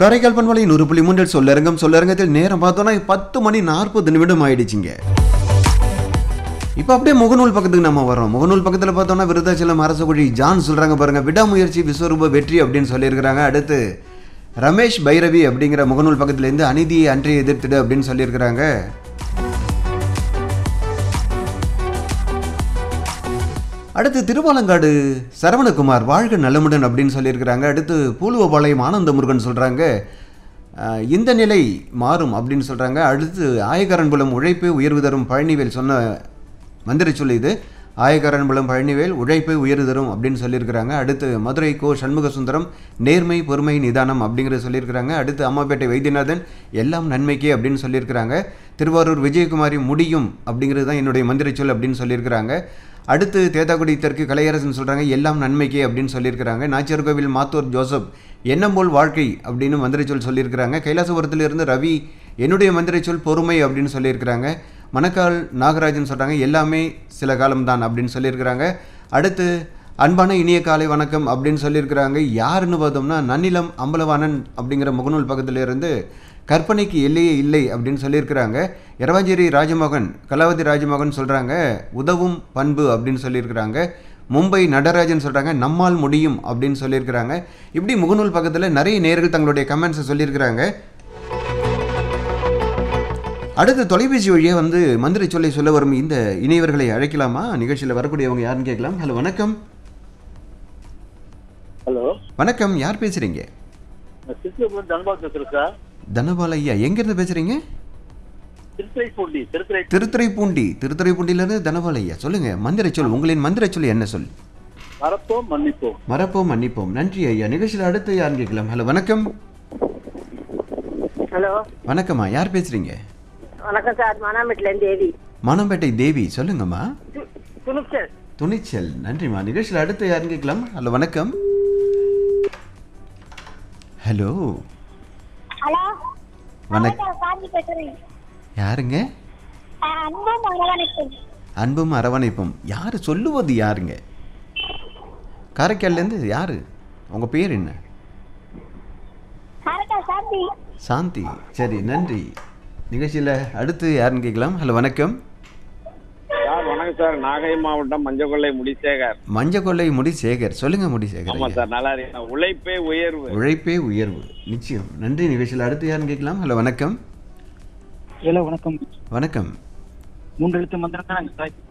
காரைக்கால் பண்பலை நூறு புள்ளி மூன்றில் சொல்லரங்கம் சொல்லரங்கத்தில் நேரம் பார்த்தோன்னா பத்து மணி நாற்பது நிமிடம் ஆயிடுச்சுங்க இப்போ அப்படியே முகநூல் பக்கத்துக்கு நம்ம வரோம் முகநூல் பக்கத்தில் பார்த்தோம்னா விருதாச்சலம் அரசகுழி ஜான் சொல்கிறாங்க பாருங்க விடாமுயற்சி விஸ்வரூப வெற்றி அப்படின்னு சொல்லியிருக்கிறாங்க அடுத்து ரமேஷ் பைரவி அப்படிங்கிற முகநூல் பக்கத்துலேருந்து அநீதியை அன்றைய எதிர்த்திடு அப்படின்னு சொல்லியிருக்கிறாங்க அடுத்து திருவாலங்காடு சரவணகுமார் வாழ்க நலமுடன் அப்படின்னு சொல்லியிருக்கிறாங்க அடுத்து பூலுவபாளையம் ஆனந்த முருகன் சொல்கிறாங்க இந்த நிலை மாறும் அப்படின்னு சொல்கிறாங்க அடுத்து ஆயக்காரன்புலம் உழைப்பு உயர்வு தரும் பழனிவேல் சொன்ன மந்திர சொல்லி இது ஆயக்காரன்புலம் பழனிவேல் உழைப்பு உயர்வு தரும் அப்படின்னு சொல்லியிருக்கிறாங்க அடுத்து மதுரை கோ சண்முக சுந்தரம் நேர்மை பொறுமை நிதானம் அப்படிங்கிறத சொல்லியிருக்கிறாங்க அடுத்து அம்மாப்பேட்டை வைத்தியநாதன் எல்லாம் நன்மைக்கே அப்படின்னு சொல்லியிருக்கிறாங்க திருவாரூர் விஜயகுமாரி முடியும் அப்படிங்கிறது தான் என்னுடைய மந்திர சொல் அப்படின்னு சொல்லியிருக்கிறாங்க அடுத்து தேத்தாக்குடி தெற்கு கலையரசன் சொல்கிறாங்க எல்லாம் நன்மைக்கே அப்படின்னு சொல்லியிருக்கிறாங்க நாச்சியார் கோவில் மாத்தூர் ஜோசப் எண்ணம் போல் வாழ்க்கை அப்படின்னு மந்திர சொல் சொல்லியிருக்கிறாங்க கைலாசபுரத்திலிருந்து ரவி என்னுடைய மந்திர சொல் பொறுமை அப்படின்னு சொல்லியிருக்கிறாங்க மணக்கால் நாகராஜன் சொல்கிறாங்க எல்லாமே சில காலம்தான் அப்படின்னு சொல்லியிருக்கிறாங்க அடுத்து அன்பான இனிய காலை வணக்கம் அப்படின்னு சொல்லியிருக்கிறாங்க யாருன்னு பார்த்தோம்னா நன்னிலம் அம்பலவாணன் அப்படிங்கிற முகநூல் பக்கத்துல இருந்து கற்பனைக்கு எல்லையே இல்லை அப்படின்னு சொல்லியிருக்கிறாங்க இரவாஞ்சேரி ராஜமோகன் கலாவதி ராஜமோகன் சொல்கிறாங்க உதவும் பண்பு அப்படின்னு சொல்லியிருக்கிறாங்க மும்பை நடராஜன் சொல்கிறாங்க நம்மால் முடியும் அப்படின்னு சொல்லியிருக்கிறாங்க இப்படி முகநூல் பக்கத்தில் நிறைய நேர்கள் தங்களுடைய கமெண்ட்ஸை சொல்லியிருக்கிறாங்க அடுத்து தொலைபேசி வழியாக வந்து மந்திர சொல்லை சொல்ல வரும் இந்த இணையவர்களை அழைக்கலாமா நிகழ்ச்சியில் வரக்கூடியவங்க யாருன்னு கேட்கலாம் ஹலோ வணக்கம் ஹலோ வணக்கம் யார் பேசுகிறீங்க நான் திருச்சிபுரம் தனபால் பேசுறேன் சார் தனபால் ஐயா எங்கேருந்து பேசுகிறீங்க திருத்துறைப்பூண்டி திருத்துறை திருத்துறைப்பூண்டி திருத்துறைப்பூண்டியிலேருந்து தனபால் ஐயா சொல்லுங்கள் மந்திர சொல் உங்களின் மந்திர சொல் என்ன சொல் மறப்போம் மன்னிப்போம் மறப்போம் மன்னிப்போம் நன்றி ஐயா நிகழ்ச்சியில் அடுத்து யாருன்னு கேட்கலாம் ஹலோ வணக்கம் ஹலோ வணக்கம்மா யார் பேசுகிறீங்க வணக்கம் சார் மானாமேட்டிலேருந்து தேவி மானம்பேட்டை தேவி சொல்லுங்கம்மா து- துணிச்சல் துணிச்சல் நன்றிம்மா நிகழ்ச்சியில் அடுத்து யாருன்னு கேட்கலாம் ஹலோ வணக்கம் ஹலோ ஹலோ வணக்கம் காந்தி பேசுறேன் யாருங்க அன்பும் அரவணைப்பும் அன்பும் அரவணைப்பும் யார் சொல்லுவது யாருங்க காரைக்கால்லேருந்து யார் உங்கள் பேர் என்ன கரெக்டா சாந்தி சாந்தி சரி நன்றி நிகழ்ச்சியில் அடுத்து யாருன்னு கேட்கலாம் ஹலோ வணக்கம் சார் வணக்கம் சார் நாகை மாவட்டம் மஞ்சக்கொள்ளை முடிசேகர் மஞ்சக்கொள்ளை முடி சேகர் சொல்லுங்க முடி சேகர் ஆமா ஐயா. சார் நல்லா இருக்கேன் உழைப்பே உயர்வு உழைப்பே உயர்வு நிச்சயம் நன்றி நிகழ்ச்சியில் அடுத்து யாருன்னு கேட்கலாம் ஹலோ வணக்கம் ஹலோ வணக்கம் வணக்கம் மூன்று எழுத்து மந்திரம் தான் சார்